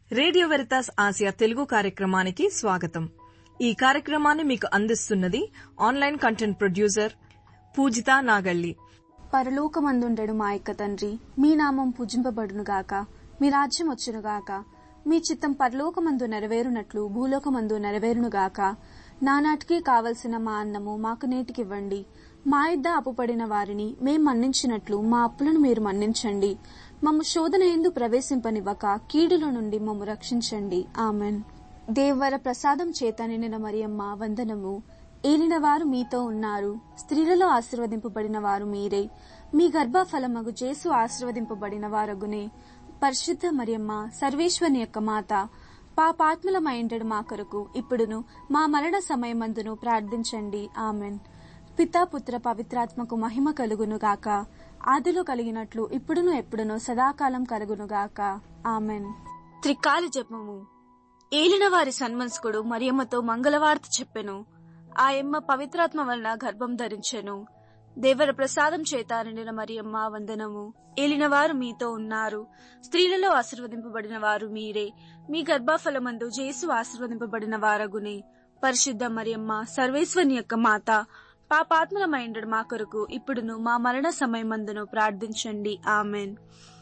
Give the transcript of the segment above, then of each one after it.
radio Veritas Asia Telugu కార్యక్రమానికి స్వాగతం ఈ కార్యక్రమాన్ని మీకు అందిస్తున్నది online content producer Poojitha Nagalli పరలోకమందుండెడు మా యొక్క తండ్రి మీ నామం పూజింపబడునుగాక మీ రాజ్యం వచ్చునుగాక మీ చిత్తం పరలోకమందు నెరవేరునట్లు భూలోకమందు నెరవేరునుగాక నానాటికి కావలసిన మా అన్నము మాకు నేటికివ్వండి మా ఇద్ద అప్పుపడిన వారిని మేం మన్నించినట్లు మా అప్పులను మీరు మన్నించండి మమ్ము శోధన ఎందు ప్రవేశింపనివ్వక కీడుల నుండి మమ్ము రక్షించండి ఆమెన్ దేవర ప్రసాదం చేత నిండిన మరియమ్మ వందనము ఏలిన వారు మీతో ఉన్నారు స్త్రీలలో ఆశీర్వదింపబడిన వారు మీరే మీ గర్భఫలమగు జేసు ఆశీర్వదింపబడిన వారగునే పరిశుద్ధ మరియమ్మ సర్వేశ్వని యొక్క మాత పాపాత్ములమైండడు మా కొరకు ఇప్పుడును మా మరణ సమయమందును ప్రార్థించండి ఆమెన్ పితా పుత్ర పవిత్రాత్మకు మహిమ కలుగును గాక ఆదిలో కలిగినట్లు ఇప్పుడును ఎప్పుడును సదాకాలం కలుగును గాక ఆమెన్ త్రికాల జపము ఏలిన వారి సన్మనస్కుడు మరియమ్మతో మంగళవార్త చెప్పెను ఆ ఎమ్మ పవిత్రాత్మ వలన గర్భం ధరించెను దేవర ప్రసాదం చేత నిండిన మరియమ్మ వందనము ఏలిన వారు మీతో ఉన్నారు స్త్రీలలో ఆశీర్వదింపబడిన వారు మీరే మీ గర్భఫలమందు జేసు ఆశీర్వదింపబడిన వారగునే పరిశుద్ధ మరియమ్మ సర్వేశ్వని యొక్క మాత పాపాత్మలమైండడు మా కొరకు ఇప్పుడును మా మరణ సమయమందును ప్రార్థించండి ఆమెన్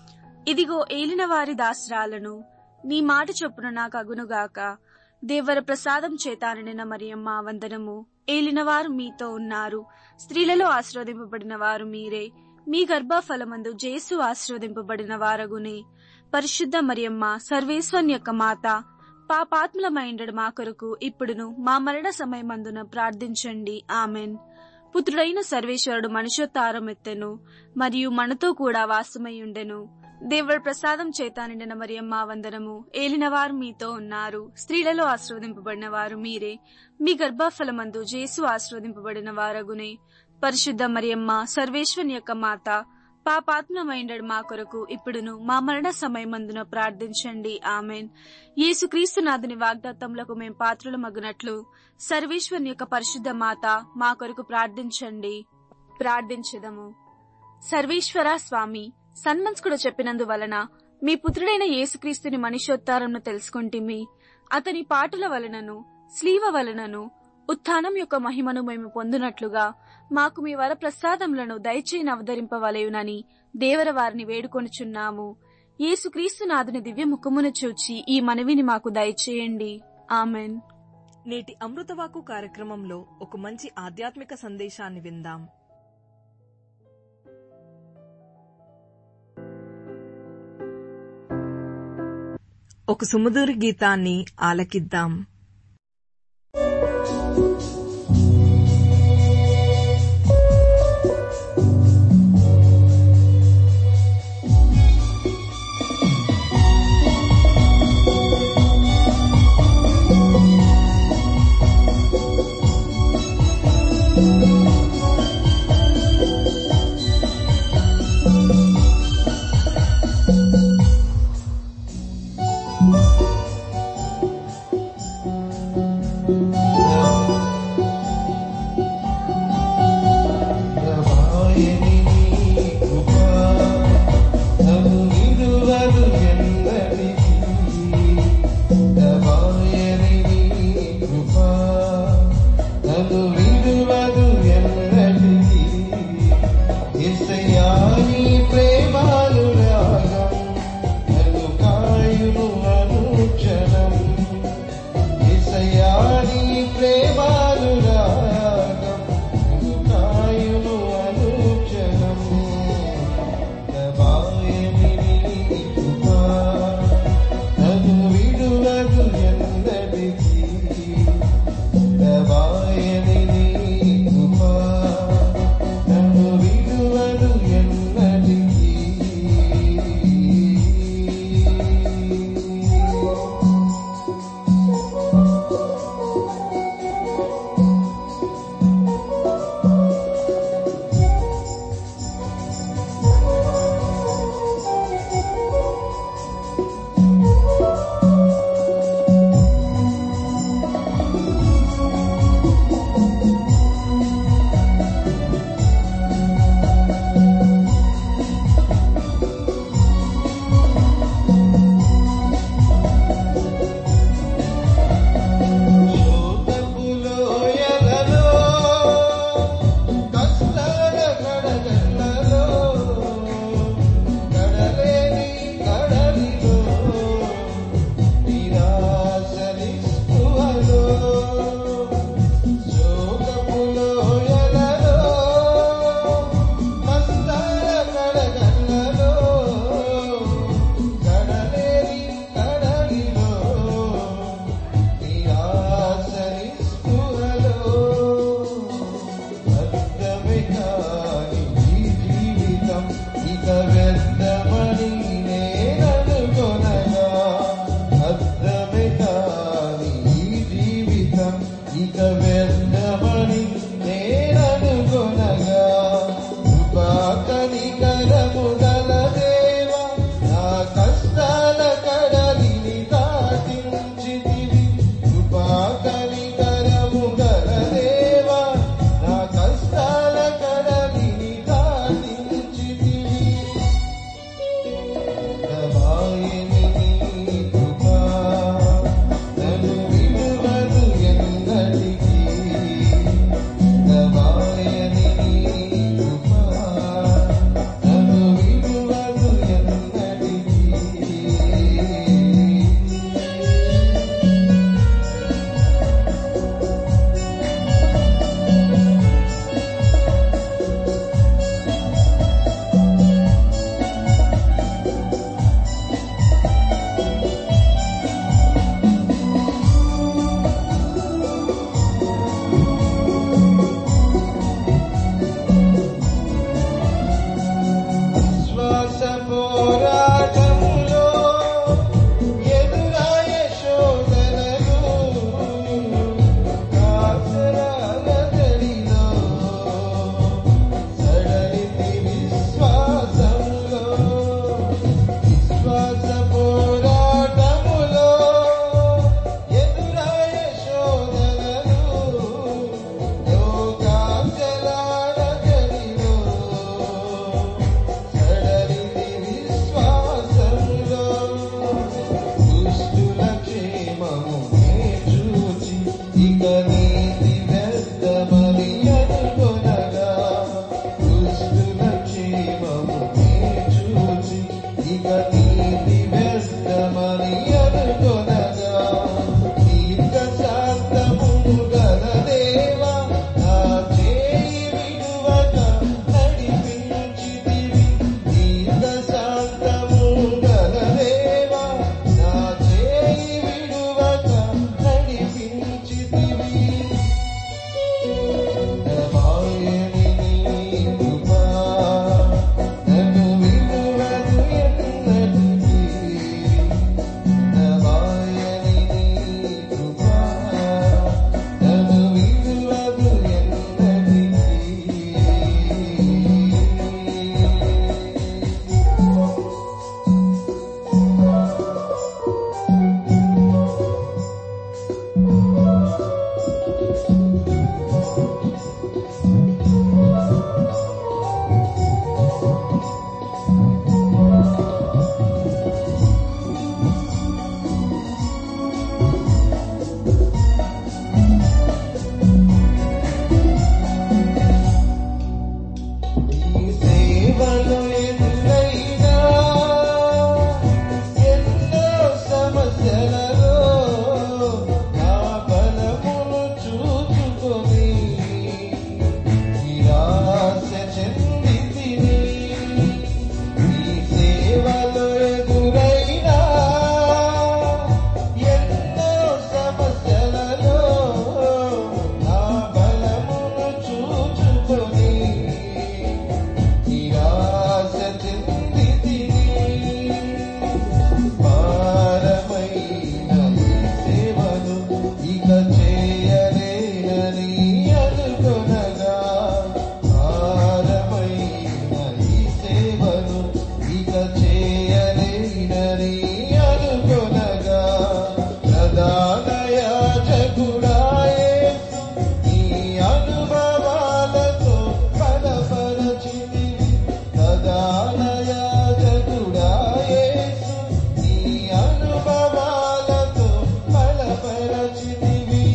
ఇదిగో ఏలిన వారి దాసరాలను నీ మాట చొప్పున నాకు అగునుగాక దేవర ప్రసాదం చేత నిండిన మరియమ్మ వందనము ఏలినవారు మీతో ఉన్నారు స్త్రీలలో ఆశీర్వదింపబడిన వారు మీరే మీ గర్భఫలమందు జేసు ఆశీర్వదింపబడిన వారగునే పరిశుద్ధ మరియమ్మ సర్వేశ్వన్ యొక్క మాత పాపాత్ములమైండడు మా కొరకు ఇప్పుడును మా మరణ సమయమందున ప్రార్థించండి ఆమెన్ పుత్రుడైన సర్వేశ్వరుడు మనుషోత్తారం ఎత్తెను మరియు మనతో కూడా వాసమయ్యుండెను దేవుడి ప్రసాదం చేత నిండిన మరియమ్మ వందనము ఏలినవారు మీతో ఉన్నారు స్త్రీలలో ఆశీర్వదింపబడిన వారు మీరే మీ గర్భఫలమందు జేసు ఆశీర్వదింపబడిన వారగునే పరిశుద్ధ మరియమ్మ సర్వేశ్వని యొక్క మాత పాపాత్మమైండడు మా కొరకు ఇప్పుడును మా మరణ సమయమందున ప్రార్థించండి ఆమెన్ యేసుక్రీస్తు నాథుని వాగ్దత్తములకు మేం పాత్రులు మగునట్లు సర్వేశ్వని యొక్క పరిశుద్ధ మాత మా కొరకు ప్రార్థించండి ప్రార్థించదము సర్వేశ్వర స్వామి సన్మంస్కుడు చెప్పినందువలన మీ పుత్రుడైన యేసుక్రీస్తుని మనుష్యోత్తారంను తెలుసుకుంటిమి అతని పాటల వలనను స్లీవ వలనను ఉత్థానం యొక్క మహిమను మేము పొందునట్లుగా మాకు మీ వర ప్రసాదములను దయచేయని అవతరింపవలయునని దేవర వారిని వేడుకొనుచున్నాము యేసుక్రీస్తు నాథుని దివ్య ముఖమును చూచి ఈ మనవిని మాకు దయచేయండి ఆమెన్ నేటి అమృతవాకు కార్యక్రమంలో ఒక మంచి ఆధ్యాత్మిక సందేశాన్ని విందాం ఒక సుమధుర గీతాన్ని ఆలకిద్దాం ప్రేమాలు రాగం నన్ను కాయును అను అనుకొనగా దీర్ఘ శాంతము గల దేవా నా చేయి విడువక నడిపించితివి దీర్ఘ శాంతము గల దేవా నా చేయి విడువక నడిపించితివి నమాయని నీ కృపా నన్ను విడువదు ఎన్నటికీ నమాయని నీ కృపా నన్ను విడువదు ఎన్నటికీ నీ సేవలో ఎదురైనా ఎన్నో సమస్యలలో నా బలమును చూచుకొని నిరాశ చెందితిని నీ సేవలో ఎదురైనా ఎన్నో సమస్యలలో నా బలమును చూచుకొని నిరాశ చెందితిని భారమైన ఈ సేవను ఇక చేయలేనని అనుకొనగా భారమైన ఈ సేవను ఇక చేయలేనని అనుకొనగా ప్రధాన యాజకుడాయేసు నీ అనుభవాలతో బలపరచితివి ప్రధాన యాజకుడాయేసు నీ అనుభవాలతో బలపరచితివి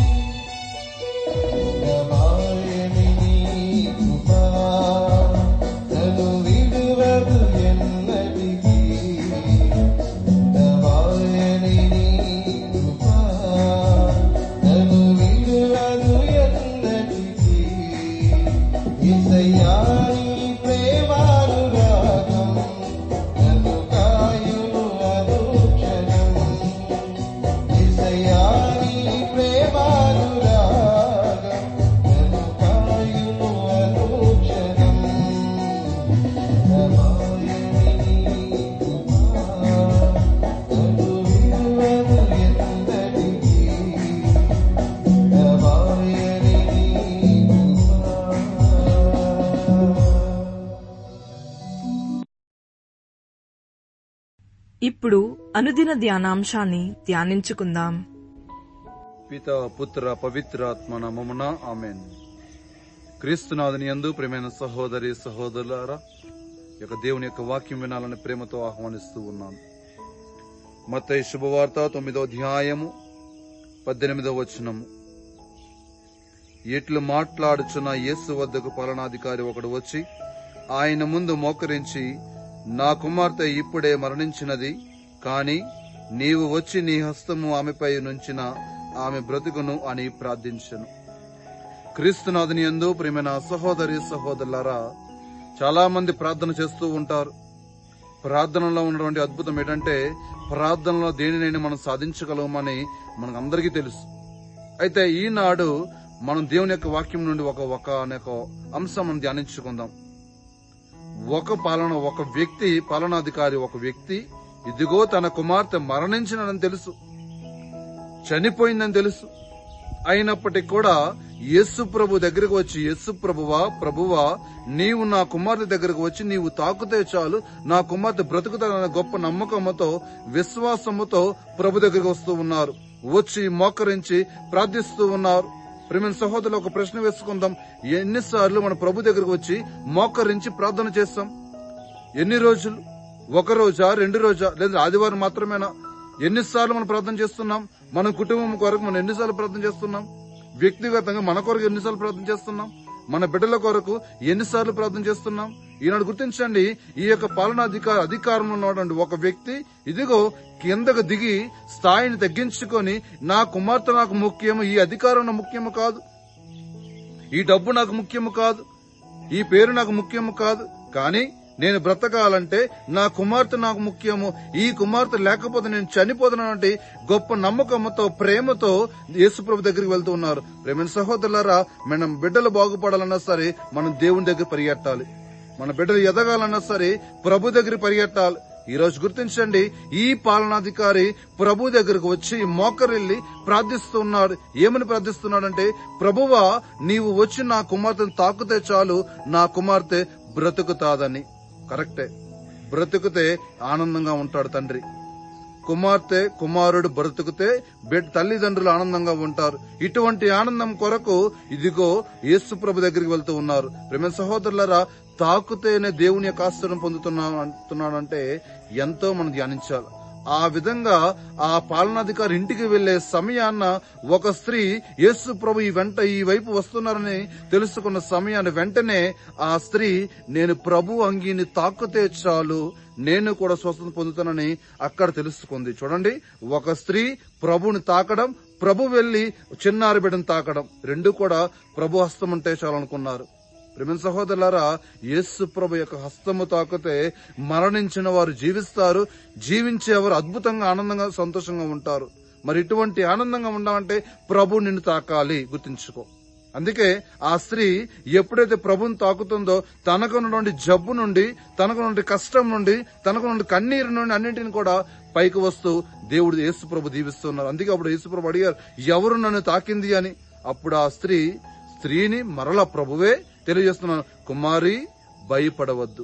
నమాయని నీ కృపా నన్ను విడువదు ఎన్నటికీ నమాయని నీ కృపా నన్ను విడువదు ఎన్నటికీ యేసయ్యా నీ ప్రేమానురాగం నన్ను కాయును అనుక్షణం యేసయ్యా నీ ప్రేమానురాగం నన్ను కాయును అనుక్షణం నమాయని నీ కృపా నన్ను విడువదు ఎన్నటికీ నమాయని నీ కృపా ఇప్పుడు అనుదిన ధ్యానాంశాన్ని ధ్యానించుకుందాం పిత పుత్ర పవిత్రాత్మ నమమున ఆమెన్ క్రీస్తునాథుని యందు ప్రేమైన సహోదరి సహోదరులారా ఈ యొక్క దేవుని యొక్క వాక్యం వినాలని ప్రేమతో ఆహ్వానిస్తూ ఉన్నాను మత్తయి శుభవార్త తొమ్మిదో అధ్యాయము పద్దెనిమిదో వచనము ఇట్లు మాట్లాడుచున్న యేసు వద్దకు పాలనాధికారి ఒకడు వచ్చి ఆయన ముందు మోకరించి నా కుమార్తె ఇప్పుడే మరణించినది కాని నీవు వచ్చి నీ హస్తము ఆమెపై నుంచిన ఆమె బ్రతుకును అని ప్రార్థించను క్రీస్తునాథుని యందు ప్రియమైన సహోదరి సహోదరులారా చాలా మంది ప్రార్థన చేస్తూ ఉంటారు ప్రార్థనలో ఉన్నటువంటి అద్భుతం ఏంటంటే ప్రార్థనలో దేనినైనా మనం సాధించగలమని మనకు అందరికీ తెలుసు అయితే ఈనాడు మనం దేవుని యొక్క వాక్యం నుండి ఒక ఒక అనే ఒక అంశం మనం ధ్యానించుకుందాం ఒక పాలన ఒక వ్యక్తి పాలనాధికారి ఒక వ్యక్తి ఇదిగో తన కుమార్తె మరణించినని తెలుసు చనిపోయిందని తెలుసు అయినప్పటికీ కూడా యేసు ప్రభు దగ్గరకు వచ్చి యేసు ప్రభువా ప్రభువా నీవు నా కుమార్తె దగ్గరకు వచ్చి నీవు తాకుతే చాలు నా కుమార్తె బ్రతుకుతానన్న గొప్ప నమ్మకముతో విశ్వాసముతో ప్రభు దగ్గరకు వస్తూ ఉన్నారు వచ్చి మోకరించి ప్రార్థిస్తూ ఉన్నారు ప్రేమ సహోదరులు ఒక ప్రశ్న వేసుకుందాం ఎన్నిసార్లు మన ప్రభు దగ్గరకు వచ్చి మోకరించి ప్రార్థన చేస్తాం ఎన్ని రోజులు ఒక రోజా రెండు రోజా లేదా ఆదివారం మాత్రమేనా ఎన్నిసార్లు మనం ప్రార్థన చేస్తున్నాం మన కుటుంబం కొరకు మనం ఎన్నిసార్లు ప్రార్థన చేస్తున్నాం వ్యక్తిగతంగా మన కొరకు ఎన్నిసార్లు ప్రార్థన చేస్తున్నాం మన బిడ్డల కొరకు ఎన్నిసార్లు ప్రార్థన చేస్తున్నాం ఈనాడు గుర్తించండి ఈ యొక్క పాలనాధికార అధికారంలో ఉన్నటువంటి ఒక వ్యక్తి ఇదిగో కిందకు దిగి స్థాయిని తగ్గించుకొని నా కుమార్తె నాకు ముఖ్యము ఈ అధికారం నాకు ముఖ్యము కాదు ఈ డబ్బు నాకు ముఖ్యము కాదు ఈ పేరు నాకు ముఖ్యము కాదు కానీ నేను బ్రతకాలంటే నా కుమార్తె నాకు ముఖ్యము ఈ కుమార్తె లేకపోతే నేను చనిపోతున్నానంటే గొప్ప నమ్మకంతో ప్రేమతో యేసుప్రభు దగ్గరికి వెళ్తూ ఉన్నారు ప్రేమ సహోదరులారా మనం బిడ్డలు బాగుపడాలన్నా సరే మనం దేవుని దగ్గర పరిగెట్టాలి మన బిడ్డలు ఎదగాలన్నా సరే ప్రభు దగ్గర పరిగెట్టాలి ఈ రోజు గుర్తించండి ఈ పాలనాధికారి ప్రభు దగ్గరకు వచ్చి మోకరిల్లి ప్రార్థిస్తున్నాడు ఏమని ప్రార్థిస్తున్నాడంటే ప్రభువా నీవు వచ్చి నా కుమార్తెను తాకుతే చాలు నా కుమార్తె బ్రతుకుతాదని కరెక్టే బ్రతుకుతే ఆనందంగా ఉంటాడు తండ్రి కుమార్తె కుమారుడు బ్రతుకుతే బిడ్డ తల్లిదండ్రులు ఆనందంగా ఉంటారు ఇటువంటి ఆనందం కొరకు ఇదిగో యేసు ప్రభు దగ్గరికి వెళ్తూ ఉన్నారు ప్రేమ సహోదరులరా తాకుతేనే దేవుని యొక్క ఆశ్రయం పొందుతున్నా అంటున్నాడంటే ఎంతో మనం ధ్యానించాలి ఆ విధంగా ఆ పాలనాధికారి ఇంటికి వెళ్లే సమయాన్న ఒక స్త్రీ యేసు ప్రభు ఈ వెంట ఈ వైపు వస్తున్నారని తెలుసుకున్న సమయాన్ని వెంటనే ఆ స్త్రీ నేను ప్రభు అంగీని తాకితే చాలు నేను కూడా స్వస్థత పొందుతానని అక్కడ తెలుసుకుంది చూడండి ఒక స్త్రీ ప్రభుని తాకడం ప్రభు వెళ్లి చిన్నారి బిడ్డను తాకడం రెండు కూడా ప్రభు హస్తం ఉంటే చాలనుకున్నారు ప్రేమ సహోదరులారా యేసు ప్రభు యొక్క హస్తము తాకితే మరణించిన వారు జీవిస్తారు జీవించేవారు అద్భుతంగా ఆనందంగా సంతోషంగా ఉంటారు మరి ఇటువంటి ఆనందంగా ఉండాలంటే ప్రభు నిన్ను తాకాలి గుర్తుంచుకో అందుకే ఆ స్త్రీ ఎప్పుడైతే ప్రభుని తాకుతుందో తనకు నుండి జబ్బు నుండి తనకు నుండి కష్టం నుండి తనకు నుండి కన్నీరు నుండి అన్నింటిని కూడా పైకి వస్తూ దేవుడు యేసు ప్రభు దీవిస్తున్నారు అందుకే అప్పుడు యేసు ప్రభు అడిగారు ఎవరు నన్ను తాకింది అని అప్పుడు ఆ స్త్రీ స్త్రీని మరల ప్రభువే తెలియజేస్తున్నాను కుమారి భయపడవద్దు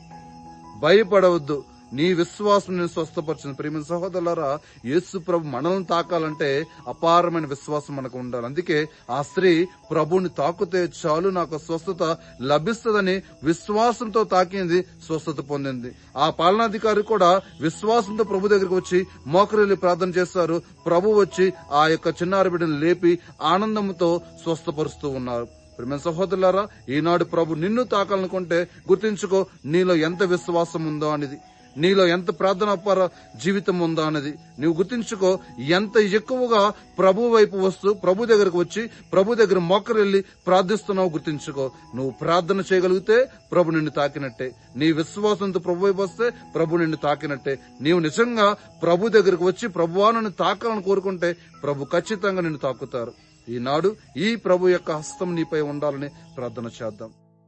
భయపడవద్దు నీ విశ్వాసం నేను స్వస్థపరిచిన ప్రేమ సహోదరులారా యేసు ప్రభు మనల్ని తాకాలంటే అపారమైన విశ్వాసం మనకు ఉండాలి అందుకే ఆ స్త్రీ ప్రభుని తాకుతే చాలు నాకు స్వస్థత లభిస్తుందని విశ్వాసంతో తాకింది స్వస్థత పొందింది ఆ పాలనాధికారి కూడా విశ్వాసంతో ప్రభు దగ్గరికి వచ్చి మోకరిల్లి ప్రార్థన చేస్తారు ప్రభు వచ్చి ఆ యొక్క చిన్నారి బిడ్డను లేపి ఆనందంతో స్వస్థపరుస్తూ ఉన్నారు ప్రేమ సహోదరులారా ఈనాడు ప్రభు నిన్ను తాకాలనుకుంటే గుర్తించుకో నీలో ఎంత విశ్వాసం ఉందో అనేది నీలో ఎంత ప్రార్థన పర జీవితం ఉందో అనేది నువ్వు గుర్తించుకో ఎంత ఎక్కువగా ప్రభు వైపు వస్తూ ప్రభు దగ్గరకు వచ్చి ప్రభు దగ్గర మొక్కరెళ్ళి ప్రార్థిస్తున్నావు గుర్తించుకో నువ్వు ప్రార్థన చేయగలిగితే ప్రభు నిన్ను తాకినట్టే నీ విశ్వాసంతో ప్రభు వైపు వస్తే ప్రభు నిన్ను తాకినట్టే నీవు నిజంగా ప్రభు దగ్గరకు వచ్చి ప్రభువా నన్ను తాకాలని కోరుకుంటే ప్రభు ఖచ్చితంగా నిన్ను తాకుతారు ఈనాడు ఈ ప్రభు యొక్క హస్తం నీపై ఉండాలని ప్రార్థన చేద్దాం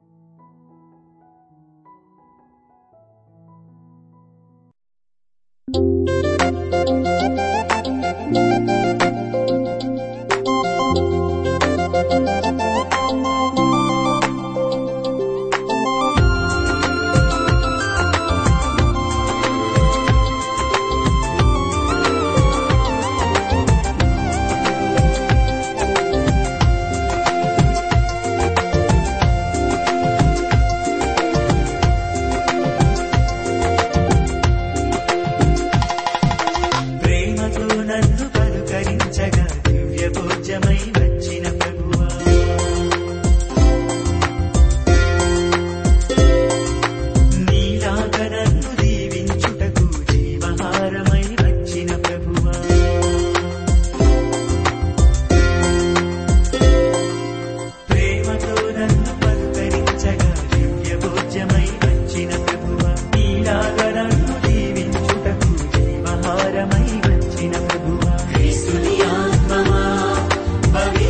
ప్రేమతో నన్ను పలుకరించగా దివ్య పూజ్యమై వచ్చిన ప్రభువా నీలాగా నన్ను దీవించుటకు జీవహారమై వచ్చిన ప్రభువా ప్రేమతో నన్ను పలుకరించగా దివ్య పూజ్యమై వచ్చిన ప్రభువా నీలాగా నన్ను దీవించుటకు జీవహారమై వచ్చిన ప్రభువా క్రీస్తుని ఆత్మమా పవిత్ర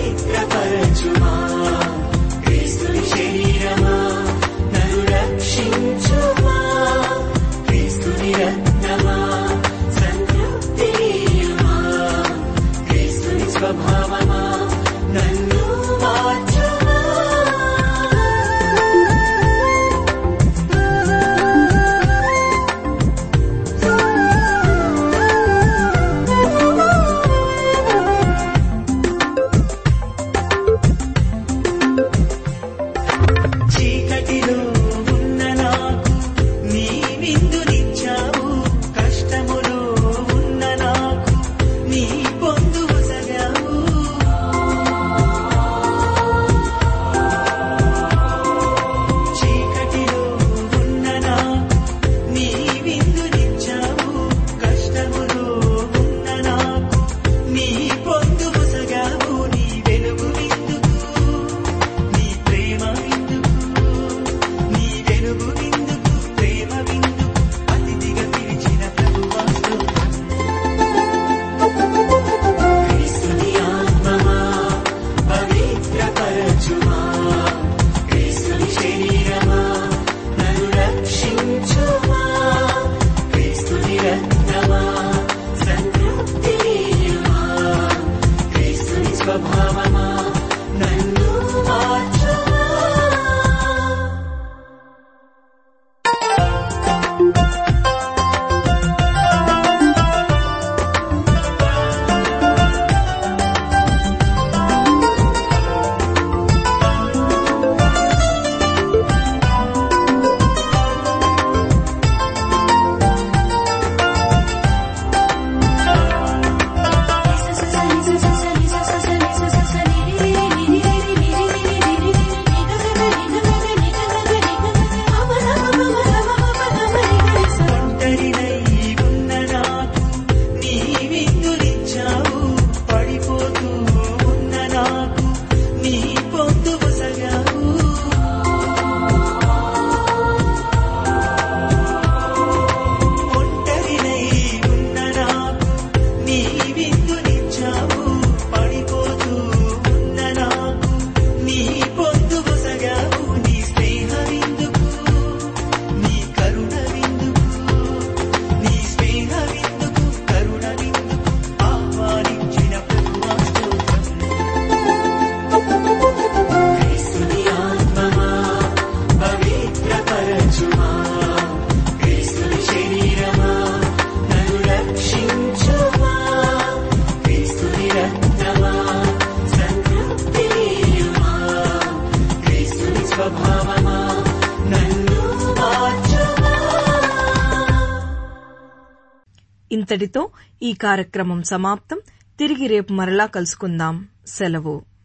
ఇంతటితో ఈ కార్యక్రమం సమాప్తం తిరిగి రేపు మరలా కలుసుకుందాం సెలవు